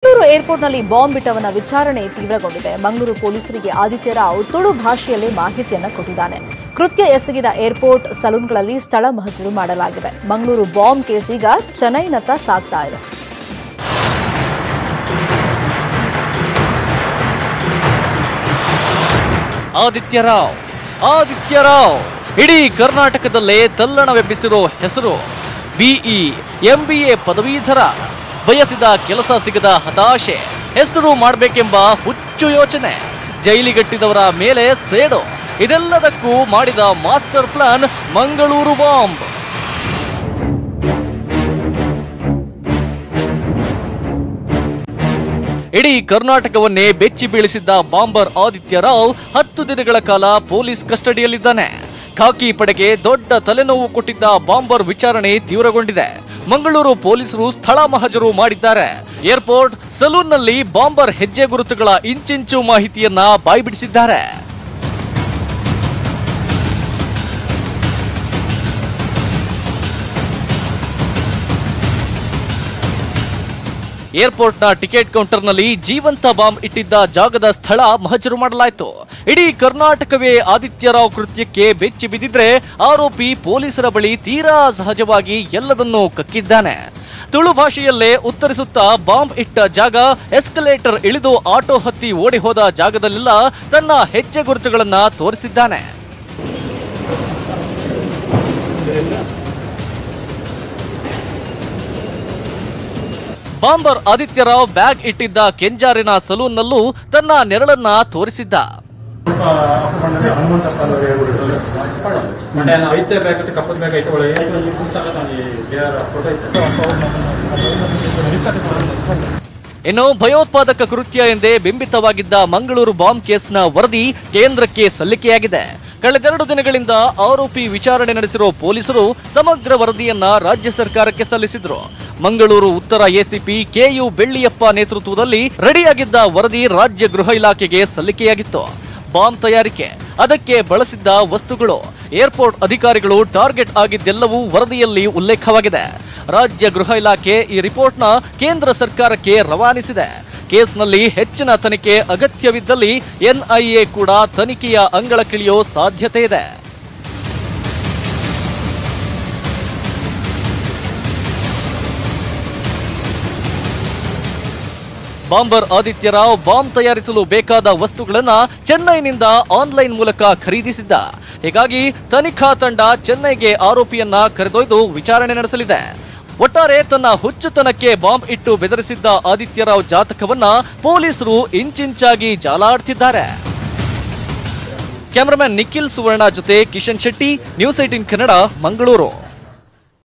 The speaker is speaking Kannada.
ಮಂಗಳೂರು ಏರ್ಪೋರ್ಟ್ನಲ್ಲಿ ಬಾಂಬ್ ಬಿಟ್ಟವನ ವಿಚಾರಣೆ ತೀವ್ರಗೊಂಡಿದೆ ಮಂಗಳೂರು ಪೊಲೀಸರಿಗೆ ಆದಿತ್ಯ ರಾವ್ ತುಳು ಭಾಷೆಯಲ್ಲಿ ಮಾಹಿತಿಯನ್ನ ಕೊಟ್ಟಿದ್ದಾನೆ ಕೃತ್ಯ ಎಸಗಿದ ಏರ್ಪೋರ್ಟ್ ಸಲೂನ್ಗಳಲ್ಲಿ ಸ್ಥಳ ಮಹಜರು ಮಾಡಲಾಗಿದೆ ಮಂಗಳೂರು ಬಾಂಬ್ ಕೇಸ್ ಈಗ ಚೆನ್ನೈನತ್ತ ಸಾಗ್ತಾ ಇದೆ ಆದಿತ್ಯ ರಾವ್ ಆದಿತ್ಯ ರಾವ್ ಇಡೀ ಕರ್ನಾಟಕದಲ್ಲೇ ತಲ್ಲಣವೆಬ್ಬಿಸಿರೋ ಹೆಸರು ಬಿಇ ಎಂಬಿಎ ಪದವೀಧರ ಬಯಸಿದ ಕೆಲಸ ಸಿಗದ ಹತಾಶೆ ಹೆಸರು ಮಾಡಬೇಕೆಂಬ ಹುಚ್ಚು ಯೋಚನೆ ಜೈಲಿಗಟ್ಟಿದವರ ಮೇಲೆ ಸೇಡು ಇದೆಲ್ಲದಕ್ಕೂ ಮಾಡಿದ ಮಾಸ್ಟರ್ ಪ್ಲಾನ್ ಮಂಗಳೂರು ಬಾಂಬ್ ಇಡೀ ಕರ್ನಾಟಕವನ್ನೇ ಬೆಚ್ಚಿ ಬೀಳಿಸಿದ್ದ ಬಾಂಬರ್ ಆದಿತ್ಯ ರಾವ್ ಹತ್ತು ದಿನಗಳ ಕಾಲ ಪೊಲೀಸ್ ಕಸ್ಟಡಿಯಲ್ಲಿದ್ದಾನೆ ಖಾಕಿ ಪಡೆಗೆ ದೊಡ್ಡ ತಲೆನೋವು ಕೊಟ್ಟಿದ್ದ ಬಾಂಬರ್ ವಿಚಾರಣೆ ತೀವ್ರಗೊಂಡಿದೆ ಮಂಗಳೂರು ಪೊಲೀಸರು ಸ್ಥಳ ಮಹಜರು ಮಾಡಿದ್ದಾರೆ ಏರ್ಪೋರ್ಟ್ ಸಲೂನ್ನಲ್ಲಿ ಬಾಂಬರ್ ಹೆಜ್ಜೆ ಗುರುತುಗಳ ಇಂಚಿಂಚು ಮಾಹಿತಿಯನ್ನ ಬಾಯ್ಬಿಡಿಸಿದ್ದಾರೆ ಏರ್ಪೋರ್ಟ್ನ ಟಿಕೆಟ್ ಕೌಂಟರ್ನಲ್ಲಿ ಜೀವಂತ ಬಾಂಬ್ ಇಟ್ಟಿದ್ದ ಜಾಗದ ಸ್ಥಳ ಮಹಜರು ಮಾಡಲಾಯಿತು ಇಡೀ ಕರ್ನಾಟಕವೇ ಆದಿತ್ಯ ರಾವ್ ಕೃತ್ಯಕ್ಕೆ ಬೆಚ್ಚಿ ಬಿದ್ದಿದ್ರೆ ಆರೋಪಿ ಪೊಲೀಸರ ಬಳಿ ತೀರಾ ಸಹಜವಾಗಿ ಎಲ್ಲದನ್ನೂ ಕಕ್ಕಿದ್ದಾನೆ ತುಳು ಭಾಷೆಯಲ್ಲೇ ಉತ್ತರಿಸುತ್ತಾ ಬಾಂಬ್ ಇಟ್ಟ ಜಾಗ ಎಸ್ಕಲೇಟರ್ ಇಳಿದು ಆಟೋ ಹತ್ತಿ ಓಡಿ ಹೋದ ಜಾಗದಲ್ಲೆಲ್ಲ ತನ್ನ ಹೆಜ್ಜೆ ಗುರುತುಗಳನ್ನ ತೋರಿಸಿದ್ದಾನೆ ಬಾಂಬರ್ ಆದಿತ್ಯ ರಾವ್ ಬ್ಯಾಗ್ ಇಟ್ಟಿದ್ದ ಕೆಂಜಾರಿನ ಸಲೂನ್ನಲ್ಲೂ ತನ್ನ ನೆರಳನ್ನ ತೋರಿಸಿದ್ದ ಐತೆ ಬ್ಯಾಗ್ ಐತೆ ಕಪ್ಪದ ಬ್ಯಾಗ್ ಐತೆ ಒಳಗೆ ಬೇರೆ ಫೋಟೋ ಐತೆ ಇನ್ನು ಭಯೋತ್ಪಾದಕ ಕೃತ್ಯ ಎಂದೇ ಬಿಂಬಿತವಾಗಿದ್ದ ಮಂಗಳೂರು ಬಾಂಬ್ ಕೇಸ್ನ ವರದಿ ಕೇಂದ್ರಕ್ಕೆ ಸಲ್ಲಿಕೆಯಾಗಿದೆ ಕಳೆದೆರಡು ದಿನಗಳಿಂದ ಆರೋಪಿ ವಿಚಾರಣೆ ನಡೆಸಿರೋ ಪೊಲೀಸರು ಸಮಗ್ರ ವರದಿಯನ್ನ ರಾಜ್ಯ ಸರ್ಕಾರಕ್ಕೆ ಸಲ್ಲಿಸಿದ್ರು ಮಂಗಳೂರು ಉತ್ತರ ಎಸಿಪಿ ಕೆಯು ಬೆಳ್ಳಿಯಪ್ಪ ನೇತೃತ್ವದಲ್ಲಿ ರೆಡಿಯಾಗಿದ್ದ ವರದಿ ರಾಜ್ಯ ಗೃಹ ಇಲಾಖೆಗೆ ಸಲ್ಲಿಕೆಯಾಗಿತ್ತು ಬಾಂಬ್ ತಯಾರಿಕೆ ಅದಕ್ಕೆ ಬಳಸಿದ್ದ ವಸ್ತುಗಳು ಏರ್ಪೋರ್ಟ್ ಅಧಿಕಾರಿಗಳು ಟಾರ್ಗೆಟ್ ಆಗಿದ್ದೆಲ್ಲವೂ ವರದಿಯಲ್ಲಿ ಉಲ್ಲೇಖವಾಗಿದೆ ರಾಜ್ಯ ಗೃಹ ಇಲಾಖೆ ಈ ರಿಪೋರ್ಟ್ನ ಕೇಂದ್ರ ಸರ್ಕಾರಕ್ಕೆ ರವಾನಿಸಿದೆ ಕೇಸ್ನಲ್ಲಿ ಹೆಚ್ಚಿನ ತನಿಖೆ ಅಗತ್ಯವಿದ್ದಲ್ಲಿ ಎನ್ಐಎ ಕೂಡ ತನಿಖೆಯ ಅಂಗಳಕ್ಕಿಳಿಯೋ ಸಾಧ್ಯತೆ ಇದೆ ಬಾಂಬರ್ ಆದಿತ್ಯ ರಾವ್ ಬಾಂಬ್ ತಯಾರಿಸಲು ಬೇಕಾದ ವಸ್ತುಗಳನ್ನ ಚೆನ್ನೈನಿಂದ ಆನ್ಲೈನ್ ಮೂಲಕ ಖರೀದಿಸಿದ್ದ ಹೀಗಾಗಿ ತನಿಖಾ ತಂಡ ಚೆನ್ನೈಗೆ ಆರೋಪಿಯನ್ನ ಕರೆದೊಯ್ದು ವಿಚಾರಣೆ ನಡೆಸಲಿದೆ ಒಟ್ಟಾರೆ ತನ್ನ ಹುಚ್ಚುತನಕ್ಕೆ ಬಾಂಬ್ ಇಟ್ಟು ಬೆದರಿಸಿದ್ದ ಆದಿತ್ಯ ರಾವ್ ಜಾತಕವನ್ನ ಪೊಲೀಸರು ಇಂಚಿಂಚಾಗಿ ಜಾಲಾಡ್ತಿದ್ದಾರೆ ಕ್ಯಾಮರಾಮನ್ ನಿಖಿಲ್ ಸುವರ್ಣ ಜೊತೆ ಕಿಶನ್ ಶೆಟ್ಟಿ ನ್ಯೂಸ್ ಏಟಿನ್ ಕನ್ನಡ ಮಂಗಳೂರು